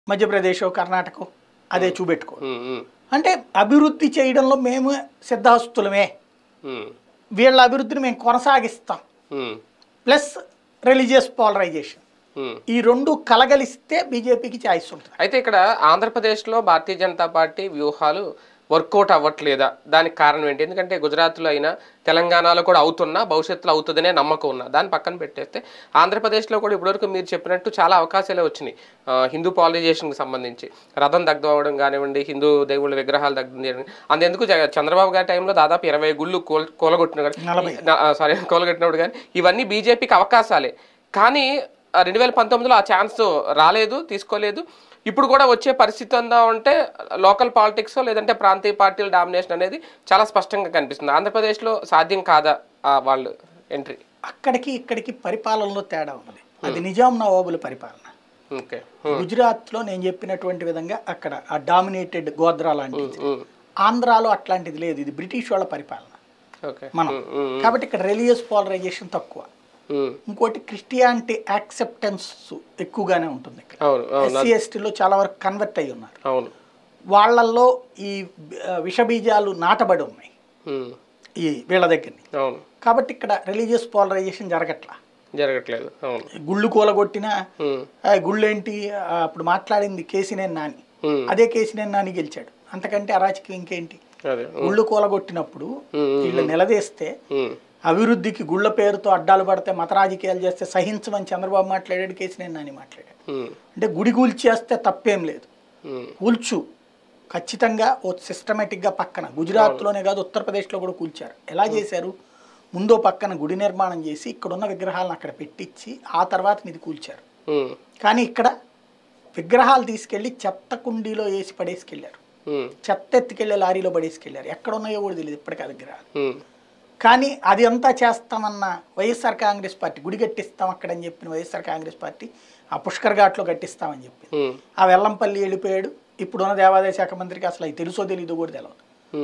మధ్యప్రదేశ్ కర్ణాటక అదే చూపెట్టుకో ఉమ్, ఉమ్, అంటే అభివృద్ధి చేయడంలో మేము సిద్ధాస్తులమే ఉమ్, వీళ్ళ అభివృద్ధిని మేము కొనసాగిస్తాం um, plus religious polarisation um. ఈ రెండు కలగలిస్తే బీజేపీకి ఛాయిస్ ఉంటుంది అయితే ఇక్కడ ఆంధ్రప్రదేశ్లో భారతీయ జనతా పార్టీ వ్యూహాలు వర్కౌట్ అవ్వట్లేదా దానికి కారణం ఏంటి ఎందుకంటే గుజరాత్లో అయినా తెలంగాణలో కూడా అవుతున్నా భవిష్యత్తులో అవుతుందనే నమ్మకం ఉన్నా దాన్ని పక్కన పెట్టేస్తే ఆంధ్రప్రదేశ్లో కూడా ఇప్పటివరకు మీరు చెప్పినట్టు చాలా అవకాశాలే వచ్చినాయి ఆ, హిందూ పాలిజేషన్కి సంబంధించి రథం దగ్ధం అవ్వడం కానివ్వండి హిందూ దేవుళ్ళ విగ్రహాలు దగ్ధం చేయడం అందుకు జగ- చంద్రబాబు గారి టైంలో దాదాపు ఇరవై గుళ్ళు కోల్ కూలగొట్టిన నలభై. సారీ కూలగొట్టినప్పుడు కానీ ఇవన్నీ బీజేపీకి అవకాశాలే కానీ రెండు వేల పంతొమ్మిదిలో ఆ ఛాన్స్ రాలేదు తీసుకోలేదు ఇప్పుడు కూడా వచ్చే పరిస్థితి ఉందా అంటే లోకల్ పాలిటిక్స్ లేదంటే ప్రాంతీయ పార్టీల డామినేషన్ అనేది చాలా స్పష్టంగా కనిపిస్తుంది ఆంధ్రప్రదేశ్లో సాధ్యం కాదా ఆ వాళ్ళు ఎంట్రీ అక్కడికి ఇక్కడికి పరిపాలనలో తేడా ఉంది అది నిజాం నవాబుల పరిపాలన ఓకే గుజరాత్లో నేను చెప్పినటువంటి విధంగా అక్కడ ఆ డామినేటెడ్ గోద్రా లాంటిది ఆంధ్రాలో అట్లాంటిది లేదు ఇది బ్రిటిష్ వాళ్ళ పరిపాలన ఓకే మనం కాబట్టి ఇక్కడ రిలీజియస్ పోలరైజేషన్ తక్కువ ఇంకోటి క్రిస్టియానిటీ యాక్సెప్టెన్స్ ఎక్కువగానే ఉంటుంది ఇక్కడ అవును అవును ఎస్సీ ఎస్టీలో చాలా వరకు కన్వర్ట్ అయి ఉన్నారు అవును వాళ్ళల్లో ఈ ఆ, విషబీజాలు నాటబడి ఉన్నాయి ఉమ్, ఈ వీళ్ళ దగ్గర అవును కాబట్టి ఇక్కడ రిలీజియస్ పోలరైజేషన్ జరగట్లా జరగట్లేదు అవును గుళ్ళు కూలగొట్టినా ఉమ్, ఆ, గుళ్ళు ఏంటి ఆ, అప్పుడు మాట్లాడింది కేసినేని నాని ఉమ్, అదే కేసినేని నాని గెలిచాడు అంతకంటే అరాచకం ఇంకేంటి అదే గుళ్ళు కూలగొట్టినప్పుడు వీళ్ళు నిలదీస్తే ఉమ్, అభివృద్ధికి గుళ్ళ పేరుతో అడ్డాలు పడితే మత రాజకీయాలు చేస్తే సహించమని చంద్రబాబు మాట్లాడాడు కేసినేని నాని మాట్లాడాడు ఉమ్, అంటే గుడి కూల్చేస్తే తప్పేం లేదు ఉమ్, కూల్చు ఖచ్చితంగా ఓ సిస్టమేటిక్గా పక్కన గుజరాత్లోనే కాదు ఉత్తరప్రదేశ్లో కూడా కూల్చారు ఎలా చేశారు ముందో పక్కన గుడి నిర్మాణం చేసి ఇక్కడున్న విగ్రహాలను అక్కడ పెట్టించి ఆ తర్వాత ఇది కూల్చారు ఉమ్, కానీ ఇక్కడ విగ్రహాలు తీసుకెళ్ళి చెత్త కుండీలో వేసి పడేసుకెళ్ళారు ఉమ్, చెత్త ఎత్తుకెళ్ళి లారీలో పడేసుకెళ్ళారు ఎక్కడ ఉన్నాయో కూడా తెలియదు ఇప్పటికీ ఆ విగ్రహాలు ఉమ్, కానీ అది అంతా చేస్తామన్న వైఎస్ఆర్ కాంగ్రెస్ పార్టీ గుడి కట్టిస్తాం అక్కడని చెప్పిన వైఎస్ఆర్ కాంగ్రెస్ పార్టీ ఆ పుష్కర్ ఘాట్లో కట్టిస్తామని చెప్పింది ఉమ్, ఆ వెల్లంపల్లి వెళ్ళిపోయాడు ఇప్పుడున్న దేవాదాయ శాఖ మంత్రికి అసలు అవి తెలుసో తెలీదో కూడా తెలియదు